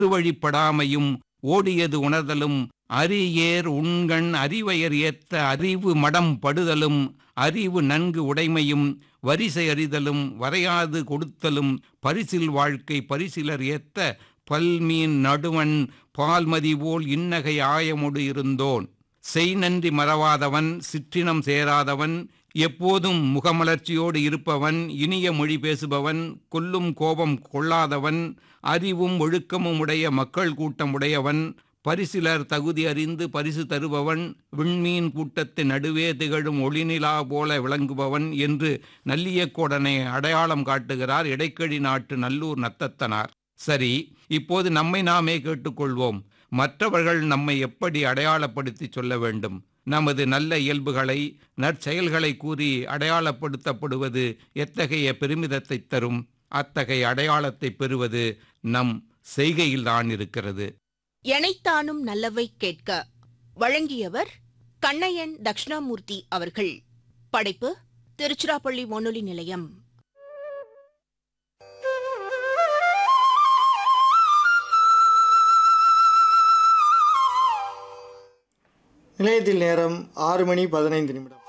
வழிப்படாமையும் ஓடியது உணர்தலும் அரியேர் உண்கண் அறிவையர் ஏத்த அறிவு மடம் படுதலும் அறிவு நன்கு உடைமையும் வரிசை அறிதலும் வரையாது கொடுத்தலும் பரிசில் வாழ்க்கை பரிசிலர் ஏத்த பல்மீன் நடுவன் பால்மதி போல் இன்னகை ஆயமொடு இருந்தோன் செய் நன்றி மறவாதவன் சிற்றினம் சேராதவன் எப்போதும் முகமலர்ச்சியோடு இருப்பவன் இனிய மொழி பேசுபவன் கொல்லும் கோபம் கொள்ளாதவன் அறிவும் ஒழுக்கமும் உடைய மக்கள் கூட்டம் உடையவன் பரிசிலர் தகுதி அறிந்து பரிசு தருபவன் விண்மீன் கூட்டத்தின் நடுவே திகழும் ஒளிநிலா போல விளங்குபவன் என்று நல்லியக்கோடனை அடையாளம் காட்டுகிறார் இடைக்கழி நாட்டு நல்லூர் நத்தத்தனார் சரி இப்போது நம்மை நாமே கேட்டுக்கொள்வோம் மற்றவர்கள் நம்மை எப்படி அடையாளப்படுத்தி சொல்ல வேண்டும் நமது நல்ல இயல்புகளை நற்செயல்களை கூறி அடையாளப்படுத்தப்படுவது எத்தகைய பெருமிதத்தை தரும் அத்தகைய அடையாளத்தை பெறுவது நம் செய்கையில்தான் இருக்கிறது எனைத்தானும் நல்லவை கேட்க வழங்கியவர் கண்ணையன் தக்ஷணாமூர்த்தி அவர்கள் படைப்பு திருச்சிராப்பள்ளி வானொலி நிலையம் நிலையத்தில் நேரம் ஆறு மணி பதினைந்து நிமிடம்